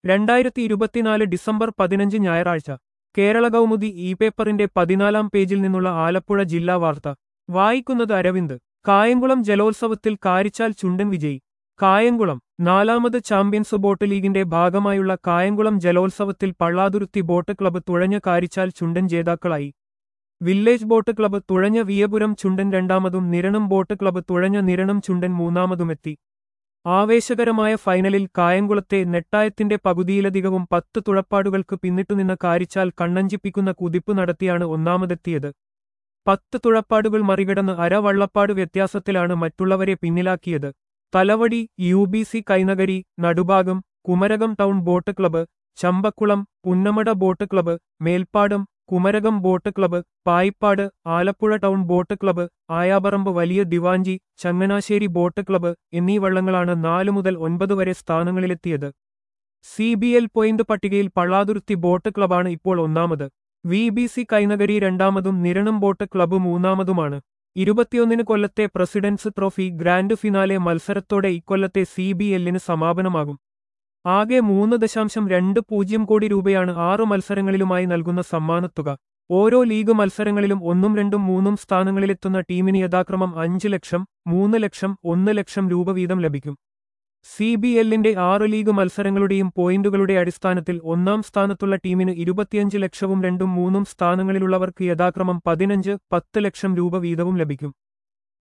രണ്ടായിരത്തി ഇരുപത്തിനാല് ഡിസംബർ പതിനഞ്ച് ഞായറാഴ്ച കേരള കൗമുദി ഇ പേപ്പറിന്റെ പതിനാലാം പേജിൽ നിന്നുള്ള ആലപ്പുഴ ജില്ലാ വാർത്ത വായിക്കുന്നത് അരവിന്ദ് കായംകുളം ജലോത്സവത്തിൽ കാരിച്ചാൽ ചുണ്ടൻ വിജയി കായംകുളം നാലാമത് ചാമ്പ്യൻസ് ബോട്ട് ലീഗിന്റെ ഭാഗമായുള്ള കായംകുളം ജലോത്സവത്തിൽ പള്ളാതുരുത്തി ബോട്ട് ക്ലബ്ബ് തുഴഞ്ഞ കാരിച്ചാൽ ചുണ്ടൻ ജേതാക്കളായി വില്ലേജ് ബോട്ട് ക്ലബ്ബ് തുഴഞ്ഞ വിയപുരം ചുണ്ടൻ രണ്ടാമതും നിരണം ബോട്ട് ക്ലബ്ബ് തുഴഞ്ഞ നിരണം ചുണ്ടൻ മൂന്നാമതുമെത്തി ആവേശകരമായ ഫൈനലിൽ കായംകുളത്തെ നെട്ടായത്തിന്റെ പകുതിയിലധികവും പത്ത് തുഴപ്പാടുകൾക്ക് പിന്നിട്ടുനിന്ന കാരിച്ചാൽ കണ്ണഞ്ചിപ്പിക്കുന്ന കുതിപ്പ് നടത്തിയാണ് ഒന്നാമതെത്തിയത് പത്ത് തുഴപ്പാടുകൾ മറികടന്ന് അരവള്ളപ്പാട് വ്യത്യാസത്തിലാണ് മറ്റുള്ളവരെ പിന്നിലാക്കിയത് Thalavady U B C Kainakary Nadubhagam Kumarakom town boat club Champakulam Punnamada boat club Melpadam Kumarakom boat club Payippad Alappuzha town boat club Ayaparambu Valiya Diwanji Changanassery boat club എന്നീ വള്ളങ്ങളാണ് നാലു മുതൽ ഒൻപത് വരെ സ്ഥാനങ്ങളിലെത്തിയത് സി ബി എൽ പോയിന്റ് പട്ടികയിൽ പള്ളാതുരുത്തി ബോട്ട് ക്ലബ്ബാണ് ഇപ്പോൾ ഒന്നാമത് വി ബി സി കൈനഗരി രണ്ടാമതും നിരണം ബോട്ട് ക്ലബ്ബ് മൂന്നാമതുമാണ് ഇരുപത്തിയൊന്നിന് കൊല്ലത്തെ പ്രസിഡൻസ് ട്രോഫി ഗ്രാൻഡ് ഫിനാലെ മത്സരത്തോടെ ഇക്കൊല്ലത്തെ സി ബി എല്ലിന് സമാപനമാകും ആകെ മൂന്ന് ദശാംശം രണ്ട് പൂജ്യം കോടി രൂപയാണ് ആറു മത്സരങ്ങളിലുമായി നൽകുന്ന സമ്മാനത്തുക ഓരോ ലീഗ് മത്സരങ്ങളിലും ഒന്നും രണ്ടും മൂന്നും സ്ഥാനങ്ങളിലെത്തുന്ന ടീമിന് യഥാക്രമം അഞ്ച് ലക്ഷം മൂന്ന് ലക്ഷം ഒന്ന് ലക്ഷം രൂപ വീതം ലഭിക്കും സി ബി എല്ലിന്റെ ആറ് ലീഗ് മത്സരങ്ങളുടെയും പോയിന്റുകളുടെ അടിസ്ഥാനത്തിൽ ഒന്നാം സ്ഥാനത്തുള്ള ടീമിന് ഇരുപത്തിയഞ്ച് ലക്ഷവും രണ്ടും മൂന്നും സ്ഥാനങ്ങളിലുള്ളവർക്ക് യഥാക്രമം പതിനഞ്ച് പത്ത് ലക്ഷം രൂപ വീതവും ലഭിക്കും